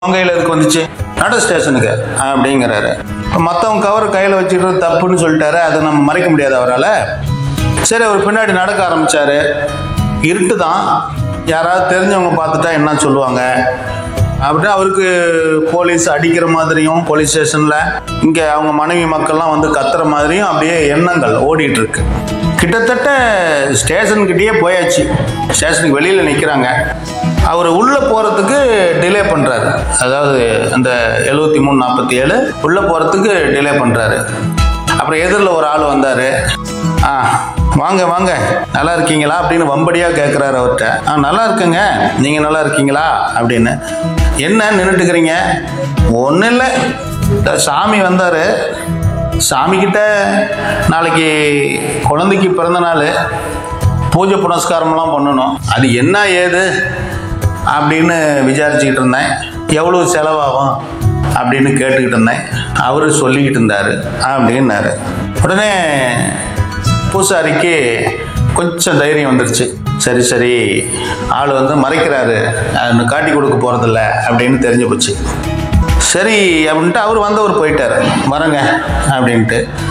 கையில் எதுக்கு வந்துச்சு நடு ஸ்டேஷனுக்கு அப்படிங்கிறாரு மற்றவங்க கவர் கையில் வச்சுக்கிறது தப்புன்னு சொல்லிட்டாரு அதை நம்ம மறைக்க முடியாது அவரால் சரி அவர் பின்னாடி நடக்க ஆரம்பிச்சாரு இருட்டு தான் யாராவது தெரிஞ்சவங்க பார்த்துட்டா என்ன சொல்லுவாங்க அப்படியே அவருக்கு போலீஸ் அடிக்கிற மாதிரியும் போலீஸ் ஸ்டேஷனில் இங்கே அவங்க மனைவி மக்கள்லாம் வந்து கத்துற மாதிரியும் அப்படியே எண்ணங்கள் ஓடிட்டு இருக்கு கிட்டத்தட்ட ஸ்டேஷன்கிட்டயே போயாச்சு ஸ்டேஷனுக்கு வெளியில் நிற்கிறாங்க அவர் உள்ளே போகிறதுக்கு டிலே பண்ணுறாரு அதாவது அந்த எழுபத்தி மூணு நாற்பத்தி ஏழு உள்ளே போகிறதுக்கு டிலே பண்ணுறாரு அப்புறம் எதிரில் ஒரு ஆள் வந்தார் ஆ வாங்க வாங்க நல்லா இருக்கீங்களா அப்படின்னு வம்படியாக கேட்குறாரு அவர்கிட்ட ஆ நல்லா இருக்கேங்க நீங்கள் நல்லா இருக்கீங்களா அப்படின்னு என்ன நின்றுட்டுக்கிறீங்க ஒன்றும் இல்லை இந்த சாமி வந்தார் சாமிக்கிட்ட நாளைக்கு குழந்தைக்கு பிறந்த நாள் பூஜை புனஸ்காரம்லாம் பண்ணணும் அது என்ன ஏது அப்படின்னு விசாரிச்சுக்கிட்டு இருந்தேன் எவ்வளோ செலவாகும் அப்படின்னு கேட்டுக்கிட்டு இருந்தேன் அவர் சொல்லிக்கிட்டு இருந்தார் அப்படின்னாரு உடனே பூசாரிக்கு கொஞ்சம் தைரியம் வந்துருச்சு சரி சரி ஆள் வந்து மறைக்கிறாரு அது காட்டி கொடுக்க போகிறதில்ல அப்படின்னு தெரிஞ்சு போச்சு சரி அப்படின்ட்டு அவர் வந்தவர் போயிட்டார் வரங்க அப்படின்ட்டு